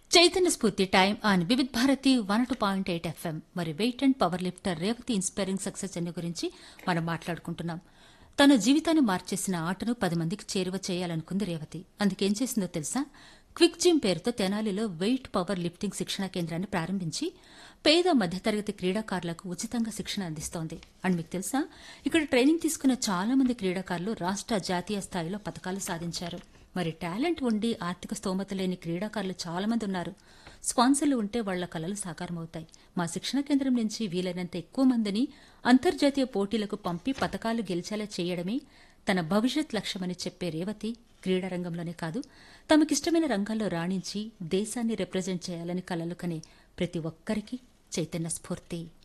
Chaitanya Spoorthi time on Vividh Bharati one two point eight FM మరి weight and power lifter Revathi inspiring success అనే గురించి మనం మాట్లాడుకుంటున్నాం తన జీవితాన్ని మార్చేసిన ఆటను పది మందికి చేరువ చేయాలనుకుంది రేవతి అందుకేం చేసిందో తెలుసా క్విక్ జిమ్ పేరుతో తెనాలిలో వెయిట్ పవర్ లిఫ్టింగ్ శిక్షణ కేంద్రాన్ని ప్రారంభించి పేద మధ్యతరగతి క్రీడాకారులకు ఉచితంగా శిక్షణ అందిస్తోంది అండ్ మీకు తెలుసా ఇక్కడ ట్రైనింగ్ తీసుకున్న చాలా మంది క్రీడాకారులు రాష్ట్ర జాతీయ స్థాయిలో పథకాలు సాధించారు మరి టాలెంట్ ఉండి ఆర్థిక స్తోమత లేని క్రీడాకారులు చాలా మంది ఉన్నారు స్పాన్సర్లు ఉంటే వాళ్ల కలలు సాకారమవుతాయి మా శిక్షణ కేంద్రం నుంచి వీలైనంత ఎక్కువ మందిని అంతర్జాతీయ పోటీలకు పంపి పథకాలు గెలిచేలా చేయడమే తన భవిష్యత్ లక్ష్యమని చెప్పే రేవతి క్రీడా రంగంలోనే కాదు తమకిష్టమైన రంగాల్లో రాణించి దేశాన్ని రిప్రజెంట్ చేయాలని కలలు కనే ప్రతి ఒక్కరికి చైతన్య స్ఫూర్తి